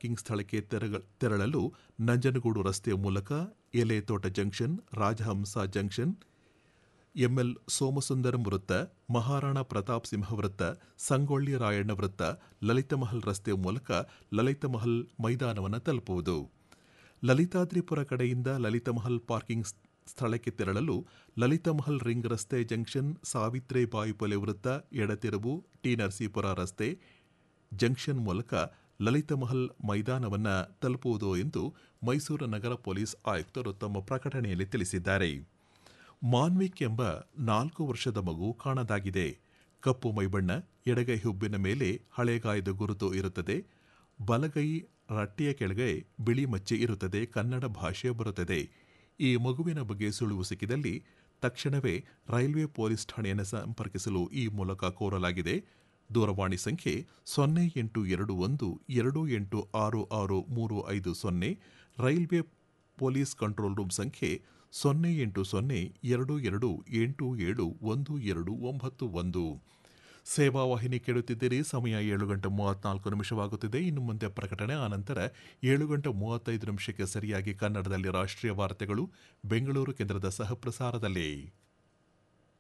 parking ಸ್ಥಳಕ್ಕೆ ತೆರಗ- ತೆರಳಲು ನಂಜನಗೂಡು ರಸ್ತೆಯ ಮೂಲಕ Eletota junction Rajahamsa junction ML Somasundaram ವೃತ್ತ ಮಹಾರಾಣಾ ಪ್ರತಾಪ್ ಸಿಂಹ ವೃತ್ತ ಸಂಗೊಳ್ಳಿ ರಾಯಣ್ಣ ವೃತ್ತ ಲಲಿತಮಹಲ್ ರಸ್ತೆಯ ಮೂಲಕ ಲಲಿತಮಹಲ್ ಮೈದಾನವನ್ನು ತಲುಪುವುದು ಲಲಿತಾದ್ರಿಪುರ ಕಡೆಯಿಂದ ಲಲಿತಮಹಲ್ ಪಾರ್ಕಿಂಗ್ ಸ್- ಸ್ಥಳಕ್ಕೆ ತೆರಳಲು ಲಲಿತಮಹಲ್ ರಿಂಗ್ ರಸ್ತೆ ಜಂಕ್ಷನ್ ಸಾವಿತ್ರಿ ಬಾಯಿಪೊಲೆ ವೃತ್ತ ಎಡತಿರುವು ಟಿ ನರಸೀಪುರ ರಸ್ತೆ ಜಂಕ್ಷನ್ ಮೂಲಕ ಲಲಿತಮಹಲ್ ಮೈದಾನವನ್ನು ತಲುಪುವುದು ಎಂದು ಮೈಸೂರು ನಗರ ಪೊಲೀಸ್ ಆಯುಕ್ತರು ತಮ್ಮ ಪ್ರಕಟಣೆಯಲ್ಲಿ ತಿಳಿಸಿದ್ದಾರೆ ಮಾನ್ವಿಕ್ ಎಂಬ ನಾಲ್ಕು ವರ್ಷದ ಮಗು ಕಾಣದಾಗಿದೆ ಕಪ್ಪು ಮೈಬಣ್ಣ ಎಡಗೈ ಹುಬ್ಬಿನ ಮೇಲೆ ಹಳೆಗಾಯದ ಗುರುತು ಇರುತ್ತದೆ ಬಲಗೈ ರಟ್ಟೆಯ ಕೆಳಗೆ ಬಿಳಿ ಮಚ್ಚೆ ಇರುತ್ತದೆ ಕನ್ನಡ ಭಾಷೆ ಬರುತ್ತದೆ ಈ ಮಗುವಿನ ಬಗ್ಗೆ ಸುಳಿವು ಸಿಕ್ಕಿದಲ್ಲಿ ತಕ್ಷಣವೇ ರೈಲ್ವೆ ಪೊಲೀಸ್ ಠಾಣೆಯನ್ನು ಸಂಪರ್ಕಿಸಲು ಈ ಮೂಲಕ ಕೋರಲಾಗಿದೆ ದೂರವಾಣಿ ಸಂಖ್ಯೆ ಸೊನ್ನೆ ಎಂಟು ಎರಡು ಒಂದು ಎರಡು ಎಂಟು ಆರು ಆರು ಮೂರು ಐದು ಸೊನ್ನೆ ರೈಲ್ವೆ ಪೊಲೀಸ್ ಕಂಟ್ರೋಲ್ ರೂಮ್ ಸಂಖ್ಯೆ ಸೊನ್ನೆ ಎಂಟು ಸೊನ್ನೆ ಎರಡು ಎರಡು ಎಂಟು ಏಳು ಒಂದು ಎರಡು ಒಂಬತ್ತು ಒಂದು ಸೇವಾ ವಾಹಿನಿ ಕೇಳುತ್ತಿದ್ದೀರಿ ಸಮಯ ಏಳು ಗಂಟೆ ಮೂವತ್ನಾಲ್ಕು ನಿಮಿಷವಾಗುತ್ತಿದೆ ಇನ್ನು ಮುಂದೆ ಪ್ರಕಟಣೆ ಆನಂತರ ಏಳು ಗಂಟೆ ಮೂವತ್ತೈದು ನಿಮಿಷಕ್ಕೆ ಸರಿಯಾಗಿ ಕನ್ನಡದಲ್ಲಿ ರಾಷ್ಟ್ರೀಯ ವಾರ್ತೆಗಳು ಬೆಂಗಳೂರು ಕೇಂದ್ರದ ಸಹಪ್ರಸಾರದಲ್ಲಿ